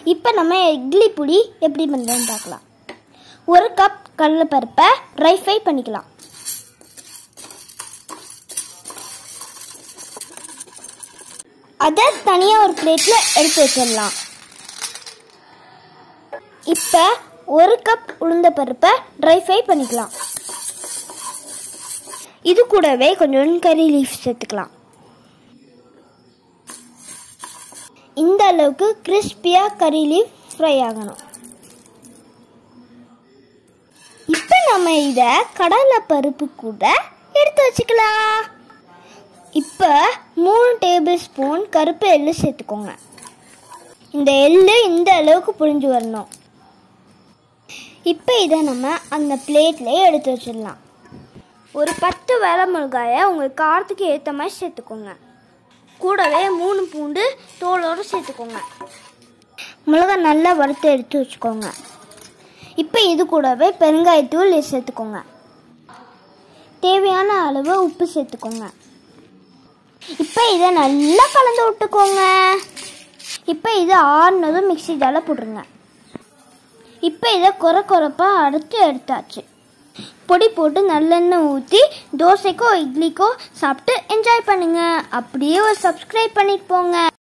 இப்போ நம்ம இட்லி பொடி எப்படி பண்ணுறதுன்னு பார்க்கலாம் ஒரு கப் கடலைப்பருப்பை ட்ரை ஃப்ரை பண்ணிக்கலாம் அதை தனியாக ஒரு பிளேட்டில் எடுத்து வச்சிடலாம் இப்போ ஒரு கப் உளுந்த பருப்பை ட்ரை ஃப்ரை பண்ணிக்கலாம் இது கூடவே கொஞ்சம் கறி லீஃப் சேர்த்துக்கலாம் இந்த அளவுக்கு கிறிஸ்பியாக கறி லீஃப் ஃப்ரை ஆகணும் இப்போ நம்ம இதை கடலை பருப்பு கூட எடுத்து வச்சுக்கலாம் இப்போ மூணு டேபிள் ஸ்பூன் கருப்பு எள்ளு சேர்த்துக்கோங்க இந்த எள்ளு இந்த அளவுக்கு புரிஞ்சு வரணும் இப்போ இதை நம்ம அந்த பிளேட்லேயே எடுத்து வச்சிடலாம் ஒரு பத்து வேலை மிளகாயை உங்கள் காரத்துக்கு ஏற்ற மாதிரி சேர்த்துக்கோங்க கூடவே மூணு பூண்டு தோலோடு சேர்த்துக்கோங்க மிளகாய் நல்லா வறுத்து எடுத்து வச்சுக்கோங்க இப்போ இது கூடவே பெருங்காயத்தூள் சேர்த்துக்கோங்க தேவையான அளவு உப்பு சேர்த்துக்கோங்க இப்போ இதை நல்லா கலந்து விட்டுக்கோங்க இப்போ இது ஆறுனதும் மிக்ஸி ஜால போட்டுருங்க இப்போ இதை குறை குறைப்பாக அரைச்சி எடுத்தாச்சு பொடி போட்டு நல்லெண்ணெய் ஊற்றி தோசைக்கோ இட்லிக்கோ சாப்பிட்டு என்ஜாய் பண்ணுங்க அப்படியே ஒரு சப்ஸ்கிரைப் பண்ணிட்டு போங்க